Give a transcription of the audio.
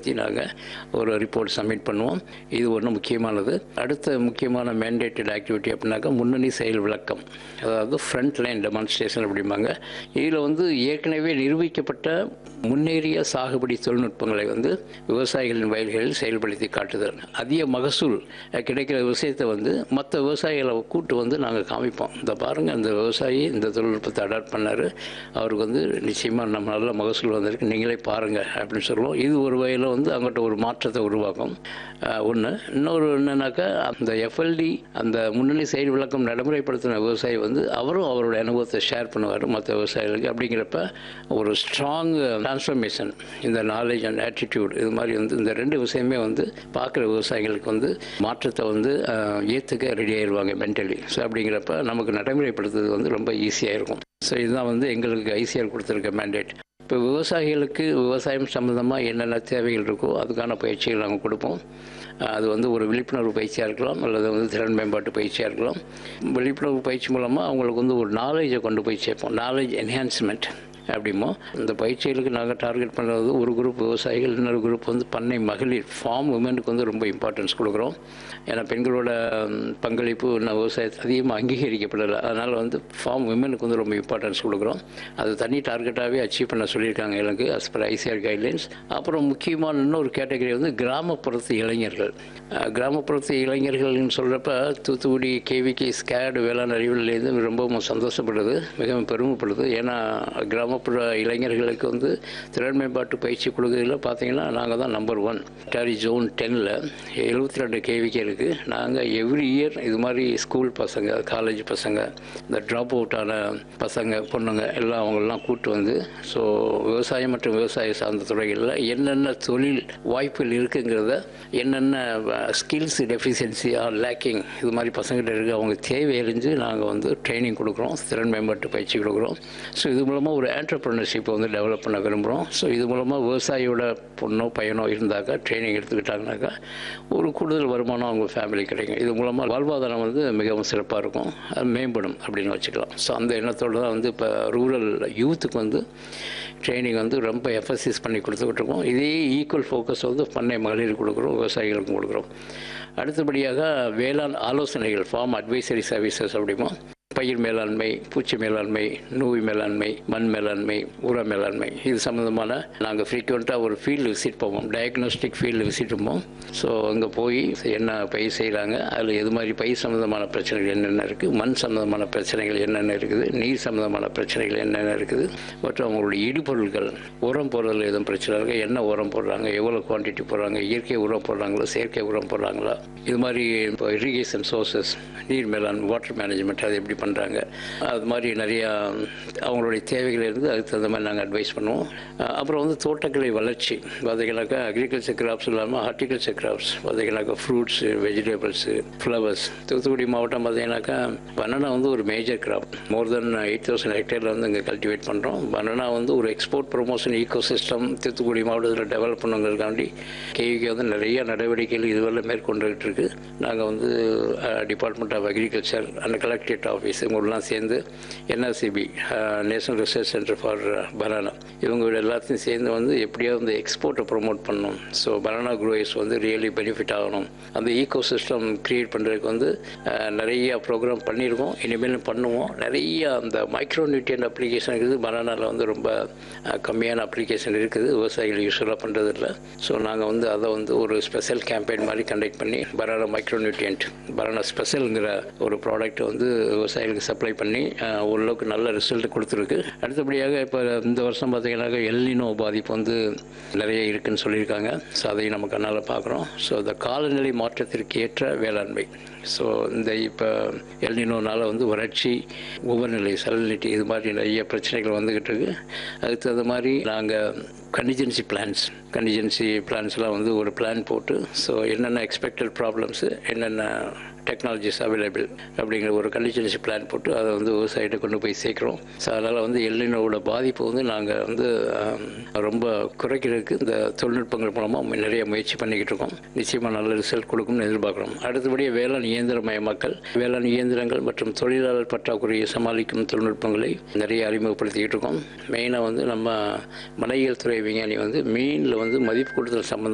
பற்றி நாங்கள் ஒரு ரிப்போர்ட் சப்மிட் பண்ணுவோம் இது ஒன்று முக்கியமானது அடுத்த முக்கியமான மேண்டேட்டட் ஆக்டிவிட்டி அப்படின்னாக்கா முன்னணி செயல் விளக்கம் அதாவது ஃப்ரண்ட் லைன் டெமான்ஸ்ட்ரேஷன் அப்படிம்பாங்க இதில் வந்து ஏற்கனவே நிரூபிக்கப்பட்ட முன்னேறிய சாகுபடி தொழில்நுட்பங்களை வந்து விவசாயிகளின் வயல்களில் செயல்படுத்தி காட்டுதல் அதிக மகசூல் அஹ், கிடைக்கிற விஷயத்தை வந்து மற்ற விவசாயிகளை கூட்டு வந்து நாங்கள் காமிப்போம் இந்த பாருங்கள் இந்த விவசாயி இந்த தொழில்நுட்பத்தை அடாப்ட் பண்ணார் அவருக்கு வந்து நிச்சயமாக நம்ம நல்ல மகசூல் வந்திருக்கு நீங்களே பாருங்கள் அப்படின்னு சொல்லுவோம் இது ஒரு வகையில் வந்து அவங்ககிட்ட ஒரு மாற்றத்தை உருவாக்கும் ஒன்று இன்னொரு என்னன்னாக்கா அந்த எஃப்எல்டி அந்த முன்னணி செயல் விளக்கம் நடைமுறைப்படுத்தின விவசாயி வந்து அவரும் அவருடைய அனுபவத்தை ஷேர் பண்ணுவார் மற்ற விவசாயிகளுக்கு அப்படிங்கிறப்ப ஒரு ஸ்ட்ராங் டிரான்ஸ்ஃபர்மேஷன் இந்த நாலேஜ் அண்ட் ஆட்டிடியூட் இது மாதிரி வந்து இந்த ரெண்டு விஷயமே வந்து பார்க்குற விவசாயிகளுக்கு வந்து மாற்றத்தை வந்து அஹ், ஏற்றுக்க ரெடி ஆயிடுவாங்க மென்டலி ஸோ அப்படிங்கிறப்ப நமக்கு நடைமுறைப்படுத்துறது வந்து ரொம்ப ஈஸியாக இருக்கும் ஸோ இதுதான் வந்து எங்களுக்கு ஐசிஆர் கொடுத்துருக்க மேண்டேட் இப்போ விவசாயிகளுக்கு விவசாயம் சம்மந்தமாக என்னென்ன தேவைகள் இருக்கோ அதுக்கான பயிற்சிகள் நாங்கள் கொடுப்போம் அஹ் அது வந்து ஒரு விழிப்புணர்வு பயிற்சியாக இருக்கலாம் அல்லது வந்து திறன் மேம்பாட்டு பயிற்சியாக இருக்கலாம் விழிப்புணர்வு பயிற்சி மூலமாக அவங்களுக்கு வந்து ஒரு நாலேஜை கொண்டு போய் சேர்ப்போம் நாலேஜ் என்ஹான்ஸ்மெண்ட் அப்படிமோ இந்த பயிற்சிகளுக்கு நாங்கள் டார்கெட் பண்ணுறது ஒரு குரூப் விவசாயிகள் இன்னொரு குரூப் வந்து பண்ணை மகளிர் ஃபார்ம் உமனுக்கு வந்து ரொம்ப இம்பார்ட்டன்ஸ் கொடுக்குறோம் ஏன்னா பெண்களோட ம், பங்களிப்பு இன்னும் விவசாயத்தை அதிகமாக அங்கீகரிக்கப்படலை அதனால் வந்து ஃபார்ம் உமனுக்கு வந்து ரொம்ப இம்பார்ட்டன்ஸ் கொடுக்குறோம் அது தனி டார்கெட்டாகவே அச்சீவ் பண்ண சொல்லியிருக்காங்க எனக்கு அஸ் பர் ஐசிஆர் கைட்லைன்ஸ் அப்புறம் முக்கியமான இன்னொரு கேட்டகரி வந்து கிராமப்புறத்து இளைஞர்கள் அஹ், கிராமப்புறத்து இளைஞர்கள்னு சொல்கிறப்ப தூத்துக்குடி கேவிகே ஸ்கேடு வேளாண் அறிவியலேருந்து ரொம்பவும் சந்தோஷப்படுது மிகவும் பெருமைப்படுது ஏன்னா கிராமப்புற இளைஞர்களுக்கு வந்து திறன் மேம்பாட்டு பயிற்சி கொடுக்கறதுல பார்த்தீங்கன்னா நாங்கள் தான் நம்பர் ஒன் டாரி ஜோன் டென்னில் எழுபத்தி ரெண்டு கேவிகே இருக்குது நாங்கள் எவ்ரி இயர் இது மாதிரி ஸ்கூல் பசங்க காலேஜ் பசங்க இந்த ட்ராப் அவுட்டான பசங்க பொண்ணுங்க எல்லாம் அவங்களெலாம் கூட்டு வந்து ஸோ விவசாயம் மற்றும் விவசாய சார்ந்த துறைகளில் என்னென்ன தொழில் வாய்ப்புகள் இருக்குங்கிறத என்னென்ன ஸ்கில்ஸ் டெஃபிஷியன்சி ஆர் லேக்கிங் இது மாதிரி பசங்கிட்ட இருக்க அவங்க தேவை அறிஞ்சு நாங்கள் வந்து ட்ரைனிங் கொடுக்குறோம் திறன் மேம்பாட்டு பயிற்சி கொடுக்குறோம் ஸோ இது மூலமாக ஒரு ஆண்டர்பிரினர்ஷிப்பை வந்து டெவலப் பண்ண விரும்புகிறோம் ஸோ இது மூலமாக விவசாயியோட பொண்ணோ பையனோ இருந்தாக்கா ட்ரைனிங் எடுத்துக்கிட்டாங்கனாக்கா ஒரு கூடுதல் வருமானம் அவங்க ஃபேமிலி கிடைக்கும் இது மூலமாக வாழ்வாதாரம் வந்து மிகவும் சிறப்பாக இருக்கும் அது மேம்படும் அப்படின்னு வச்சுக்கலாம் ஸோ அந்த எண்ணத்தோடு தான் வந்து இப்போ ரூரல் யூத்துக்கு வந்து ட்ரைனிங் வந்து ரொம்ப எஃபசிஸ் பண்ணி கொடுத்துக்கிட்டு இருக்கோம் இதே ஈக்குவல் ஃபோக்கஸ் வந்து பண்ணை மகளிர் கொடுக்குறோம் விவசாயிகளுக்கும் கொடுக்குறோம் அடுத்தபடியாக வேளாண் ஆலோசனைகள் ஃபார்ம் அட்வைசரி சர்வீசஸ் அப்படிமோ பயிர் மேலாண்மை பூச்சி மேலாண்மை நோய் மேலாண்மை மண் மேலாண்மை உர மேலாண்மை இது சம்மந்தமான நாங்கள் ஃப்ரீக்வெண்ட்டாக ஒரு ஃபீல்டு விசிட் போவோம் டயக்னோஸ்டிக் ஃபீல்டு விசிட் போவோம் ஸோ அங்கே போய் என்ன பயிர் செய்கிறாங்க அதில் எது மாதிரி பயிர் சம்மந்தமான பிரச்சனைகள் என்னென்ன இருக்குது மண் சம்மந்தமான பிரச்சனைகள் என்னென்ன இருக்குது நீர் சம்மந்தமான பிரச்சனைகள் என்னென்ன இருக்குது மற்றும் அவங்களுடைய இடுபொருட்கள் உரம் போடுறதுல எதுவும் பிரச்சனை இருக்குது என்ன உரம் போடுறாங்க எவ்வளோ குவான்டிட்டி போடுறாங்க இயற்கை உரம் போடுறாங்களா செயற்கை உரம் போடுறாங்களா இது மாதிரி இப்போ இரிகேஷன் சோர்சஸ் நீர் மேலாண் வாட்டர் மேனேஜ்மெண்ட் அது எப்படி பண்ணுறாங்க அது மாதிரி நிறையா அவங்களுடைய தேவைகள் இருந்து அதுக்கு தகுந்த மாதிரி நாங்கள் அட்வைஸ் பண்ணுவோம் அஹ் அப்புறம் வந்து தோட்டக்கலை வளர்ச்சி பார்த்தீங்கன்னாக்கா அக்ரிகல்ச்சர் கிராப்ஸ் இல்லாமல் ஹார்டிகல்ச்சர் கிராப்ஸ் பார்த்தீங்கன்னாக்கா ஃப்ரூட்ஸு வெஜிடபிள்ஸு ஃப்ளவர்ஸ் தூத்துக்குடி மாவட்டம் பார்த்தீங்கன்னாக்கா பனானா வந்து ஒரு major crop more than eight thousand ஹெக்டேரில் வந்து இங்கே கல்டிவேட் பண்ணுறோம் பனானா வந்து ஒரு எக்ஸ்போர்ட் ப்ரொமோஷன் ஈகோ சிஸ்டம் தூத்துக்குடி மாவட்டத்தில் டெவலப் பண்ணுங்கிறதுக்காண்டி கேவிக்கு வந்து நிறைய நடவடிக்கைகள் இதுவரை மேற்கொண்டுகிட்டு இருக்கு நாங்கள் வந்து department of agriculture and collectorate office இவங்களெலாம் சேர்ந்து NRCB national research centre for banana இவங்க எல்லாத்தையும் சேர்ந்து வந்து எப்படியாவது இந்த எக்ஸ்போர்ட்டை ப்ரொமோட் பண்ணணும் ஸோ பனானா க்ரோயர்ஸ் வந்து ரியலி பெனிஃபிட் ஆகணும் அந்த ஈகோ சிஸ்டம் க்ரியேட் பண்ணுறதுக்கு வந்து அஹ், நிறைய ப்ரோக்ராம் பண்ணியிருக்கோம் இனிமேலும் பண்ணுவோம் நிறைய அந்த மைக்ரோ நியூட்ரியன் அப்ளிகேஷன் இருக்குது பனானாவில் வந்து ரொம்ப அஹ், கம்மியான அப்ளிகேஷன் இருக்குது விவசாயிகள் யூஸ்வலாக பண்ணுறது இல்லை ஸோ நாங்கள் வந்து அதை வந்து ஒரு ஸ்பெஷல் கேம்பெயின் மாதிரி கண்டக்ட் பண்ணி பனானா மைக்ரோ நியூட்ரியன்ட் பனானா ஸ்பெஷலுங்கிற ஒரு ப்ராடக்ட் வந்து விவசாயிகளுக்கு சப்ளை பண்ணி அஹ், ஓரளவுக்கு நல்ல ரிசல்ட் கொடுத்துருக்கு அடுத்தபடியாக இப்போ இந்த வருஷம் பார்த்தீங்கன்னாக்கா எல்லினோ பாதிப்பு வந்து நிறைய இருக்குன்னு சொல்லியிருக்காங்க ஸோ அதையும் நம்ம கண்ணால் பார்க்குறோம் ஸோ இந்த காலநிலை மாற்றத்திற்கு ஏற்ற வேளாண்மை ஸோ இந்த இப்போ எல்னினோனால வந்து வறட்சி உபர்நிலை சலனிட்டி இது மாதிரி நிறைய பிரச்சனைகள் வந்துக்கிட்டு இருக்கு அதுக்கு தகுந்த மாதிரி நாங்கள் கண்டிஜென்சி பிளான்ஸ் கண்டிஜென்சி பிளான்ஸ்லாம் வந்து ஒரு பிளான் போட்டு ஸோ என்னென்ன எக்ஸ்பெக்டட் ப்ராப்ளம்ஸு என்னென்ன டெக்னாலஜிஸ் அவைலபிள் அப்படிங்கிற ஒரு கண்டிஜென்சி பிளான் போட்டு அதை வந்து விவசாயிகிட்ட கொண்டு போய் சேர்க்குறோம் ஸோ அதனால் வந்து எல்லினோட பாதிப்பு வந்து நாங்கள் வந்து ஆம், ரொம்ப குறைக்கிறதுக்கு இந்த தொழில்நுட்பங்கள் மூலமாக நிறைய முயற்சி பண்ணிக்கிட்டு இருக்கோம் நிச்சயமாக நல்ல ரிசல்ட் கொடுக்கும்னு எதிர்பார்க்குறோம் அடுத்தபடியே வேளாண் இயந்திரமயமாக்கல் வேளாண் இயந்திரங்கள் மற்றும் தொழிலாளர் பற்றாக்குறையை சமாளிக்கும் தொழில்நுட்பங்களை நிறைய அறிமுகப்படுத்திக்கிட்டு இருக்கோம் மெயினாக வந்து நம்ம மனையியல் துறை விஞ்ஞானி வந்து மீனில் வந்து மதிப்பு கூடுதல் சம்பந்தம்